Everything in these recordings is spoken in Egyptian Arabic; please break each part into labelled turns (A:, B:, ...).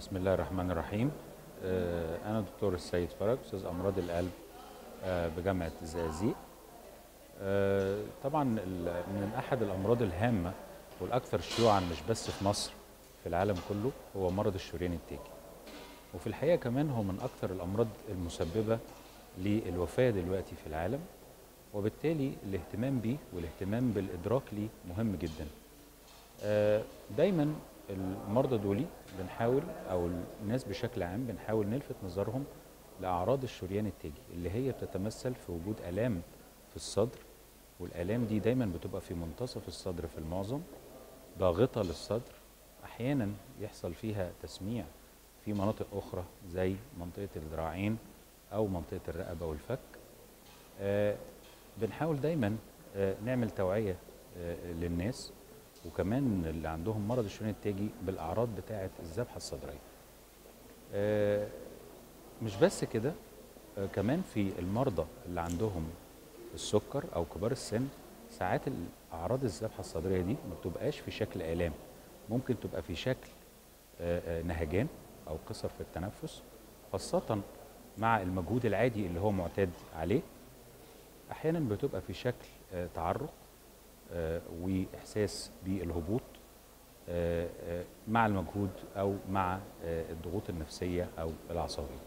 A: بسم الله الرحمن الرحيم آه، أنا دكتور السيد فرج أستاذ أمراض القلب آه، بجامعة الزقازيق آه، طبعا ال- من أحد الأمراض الهامة والأكثر شيوعا مش بس في مصر في العالم كله هو مرض الشريان التاجي وفي الحقيقة كمان هو من أكثر الأمراض المسببة للوفاة دلوقتي في العالم وبالتالي الاهتمام بيه والاهتمام بالإدراك ليه مهم جدا آه، دايما المرضى دولي بنحاول او الناس بشكل عام بنحاول نلفت نظرهم لاعراض الشريان التاجي اللي هي بتتمثل في وجود الام في الصدر والالام دي دايما بتبقى في منتصف الصدر في المعظم ضاغطه للصدر احيانا يحصل فيها تسميع في مناطق اخرى زي منطقه الذراعين او منطقه الرقبه والفك آه، بنحاول دايما آه، نعمل توعيه آه، للناس وكمان اللي عندهم مرض الشريان التاجي بالاعراض بتاعه الذبحه الصدريه. آه، مش بس كده آه، كمان في المرضى اللي عندهم السكر او كبار السن ساعات اعراض الذبحه الصدريه دي ما بتبقاش في شكل الام ممكن تبقى في شكل آه، آه، نهجان او قصر في التنفس خاصه مع المجهود العادي اللي هو معتاد عليه احيانا بتبقى في شكل آه، تعرق آه، واحساس بالهبوط آه، آه، مع المجهود او مع آه، الضغوط النفسيه او العصبيه.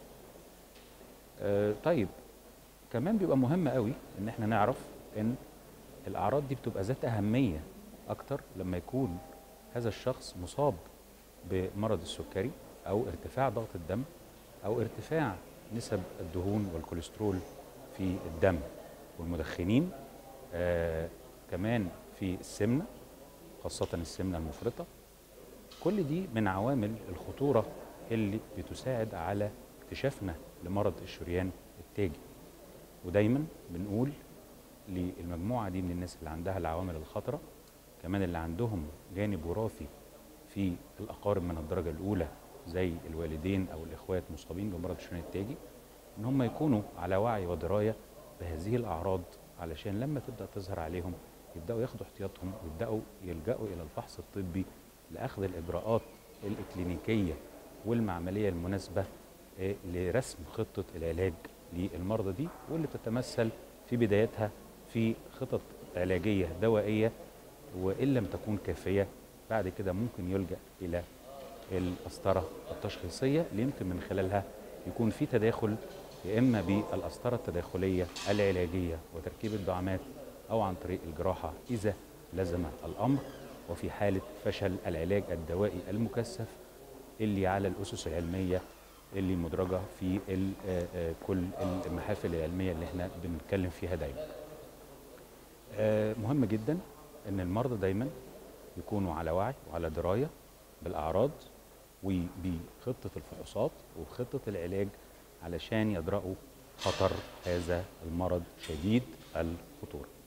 A: آه، طيب كمان بيبقى مهم قوي ان احنا نعرف ان الاعراض دي بتبقى ذات اهميه اكتر لما يكون هذا الشخص مصاب بمرض السكري او ارتفاع ضغط الدم او ارتفاع نسب الدهون والكوليسترول في الدم والمدخنين آه كمان في السمنه خاصه السمنه المفرطه كل دي من عوامل الخطوره اللي بتساعد على اكتشافنا لمرض الشريان التاجي ودايما بنقول للمجموعه دي من الناس اللي عندها العوامل الخطره كمان اللي عندهم جانب وراثي في الاقارب من الدرجه الاولى زي الوالدين او الاخوات مصابين بمرض الشريان التاجي ان هم يكونوا على وعي ودرايه بهذه الاعراض علشان لما تبدا تظهر عليهم يبداوا ياخدوا احتياطهم ويبداوا يلجاوا الى الفحص الطبي لاخذ الاجراءات الاكلينيكيه والمعمليه المناسبه آه، لرسم خطه العلاج للمرضى دي واللي بتتمثل في بدايتها في خطط علاجيه دوائيه وان لم تكون كافيه بعد كده ممكن يلجا الى القسطره التشخيصيه اللي يمكن من خلالها يكون في تداخل يا اما بالقسطره التداخليه العلاجيه وتركيب الدعامات او عن طريق الجراحه اذا لزم الامر وفي حاله فشل العلاج الدوائي المكثف اللي على الاسس العلميه اللي مدرجه في ال- آه، آه، كل المحافل العلميه اللي احنا بنتكلم فيها دايما. آه، مهم جدا ان المرضى دايما يكونوا على وعي وعلى درايه بالاعراض وبخطه الفحوصات وخطه العلاج علشان يدرأوا خطر هذا المرض شديد الخطوره.